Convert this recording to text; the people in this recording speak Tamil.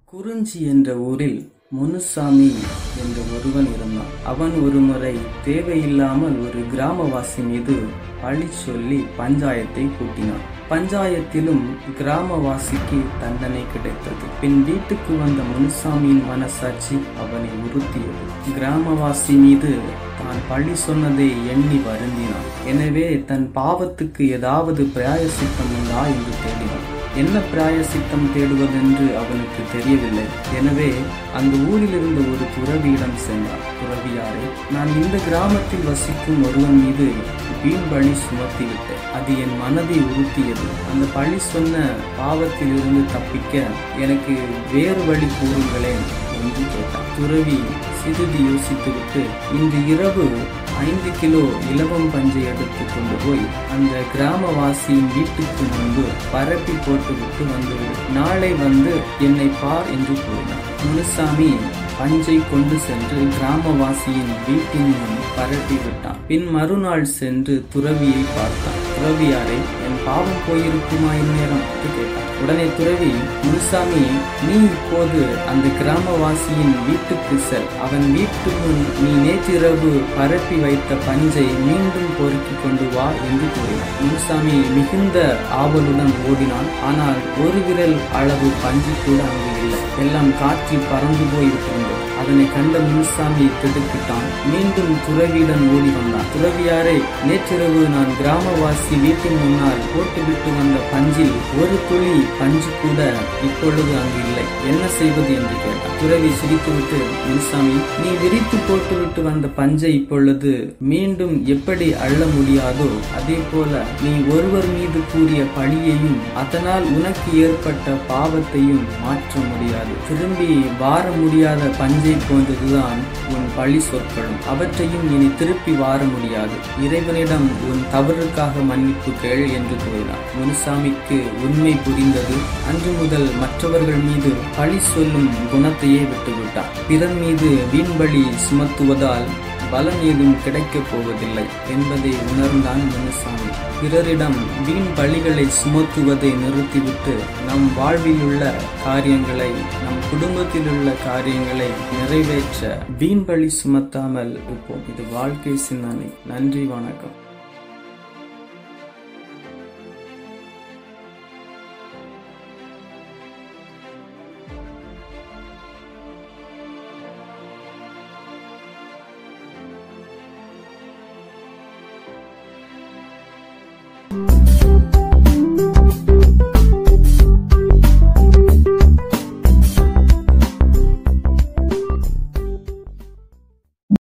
குறிஞ்சி என்ற ஊரில் முனுசாமி என்ற ஒருவன் இருந்தான் அவன் ஒருமுறை தேவையில்லாமல் ஒரு கிராமவாசி மீது பழி சொல்லி பஞ்சாயத்தை கூட்டினான் பஞ்சாயத்திலும் கிராமவாசிக்கு தண்டனை கிடைத்தது பின் வீட்டுக்கு வந்த முனுசாமியின் மனசாட்சி அவனை உறுத்தியது கிராமவாசி மீது தான் பழி சொன்னதை எண்ணி வருந்தினான் எனவே தன் பாவத்துக்கு ஏதாவது பிராயசித்தம் உண்டா என்று தேடினான் என்ன பிராயசித்தம் தேடுவதென்று அவனுக்கு தெரியவில்லை எனவே அந்த ஊரில் இருந்த ஒரு துறவியிடம் சென்றார் துறவியாரே நான் இந்த கிராமத்தில் வசிக்கும் ஒருவன் மீது வீண் பழி சுமத்திவிட்டேன் அது என் மனதை உறுத்தியது அந்த பழி சொன்ன பாவத்திலிருந்து தப்பிக்க எனக்கு வேறு வழி கூறுங்களேன் என்று கேட்டான் துறவி சிறிது யோசித்துவிட்டு இன்று இரவு ஐந்து கிலோ இலவம் பஞ்சை எடுத்து கொண்டு போய் அந்த கிராமவாசியின் வீட்டுக்கு முன்பு பரப்பி போட்டுவிட்டு வந்துவிடு நாளை வந்து என்னை பார் என்று கூறினார் முனுசாமி பஞ்சை கொண்டு சென்று கிராமவாசியின் வீட்டின் முன் பரப்பி விட்டான் பின் மறுநாள் சென்று துறவியை பார்த்தான் துறவியாரை என் பாவம் போயிருக்குமா இந்நேரம் என்று கேட்டான் உடனே துறவி முனுசாமி நீ இப்போது அந்த கிராமவாசியின் வீட்டுக்கு செல் அவன் வீட்டு முன் நீ நேற்றிரவு பரப்பி வைத்த பஞ்சை மீண்டும் பொறுக்கி கொண்டு வா என்று கூறினார் முனுசாமி மிகுந்த ஆவலுடன் ஓடினான் ஆனால் ஒரு விரல் அளவு பஞ்சு கூட அங்கு இல்லை எல்லாம் காற்றில் பறந்து போய் விட்டிருந்தது அதனை கண்ட முனுசாமி திடுக்கிட்டான் மீண்டும் துறவியுடன் ஓடி வந்தான் துறவியாரை நேற்றிரவு நான் கிராமவாசி வீட்டின் முன்னால் போட்டுவிட்டு வந்த பஞ்சில் ஒரு துளி பஞ்சு கூட இப்பொழுது அங்கு இல்லை என்ன செய்வது என்று கேட்டான் துறவி சிரித்துவிட்டு முனுசாமி நீ விரித்து போட்டுவிட்டு வந்த பஞ்சை இப்பொழுது மீண்டும் எப்படி அள்ள முடியாதோ அதே போல நீ ஒருவர் மீது கூறிய பழியையும் அதனால் உனக்கு ஏற்பட்ட பாவத்தையும் மாற்ற முடியாது திரும்பி வார முடியாத பஞ்சை போன்றதுதான் உன் பழி சொற்களும் அவற்றையும் இனி திருப்பி வார முடியாது இறைவனிடம் உன் தவறுக்காக மன்னிப்பு கேள் என்று கூறினார் முனுசாமிக்கு உண்மை புரிந்தது அன்று முதல் மற்றவர்கள் மீது பழி சொல்லும் குணத்தையே விட்டுவிட்டார் பிறர் மீது வீண்பழி சுமத்துவதால் பலன் ஏதும் கிடைக்கப் போவதில்லை என்பதை உணர்ந்தான் முனுசாமி பிறரிடம் வீண் பலிகளை சுமத்துவதை நிறுத்திவிட்டு நம் வாழ்வில் உள்ள காரியங்களை நம் குடும்பத்தில் உள்ள காரியங்களை நிறைவேற்ற வீண் பலி சுமத்தாமல் இருப்போம் இது வாழ்க்கை சிந்தனை நன்றி வணக்கம்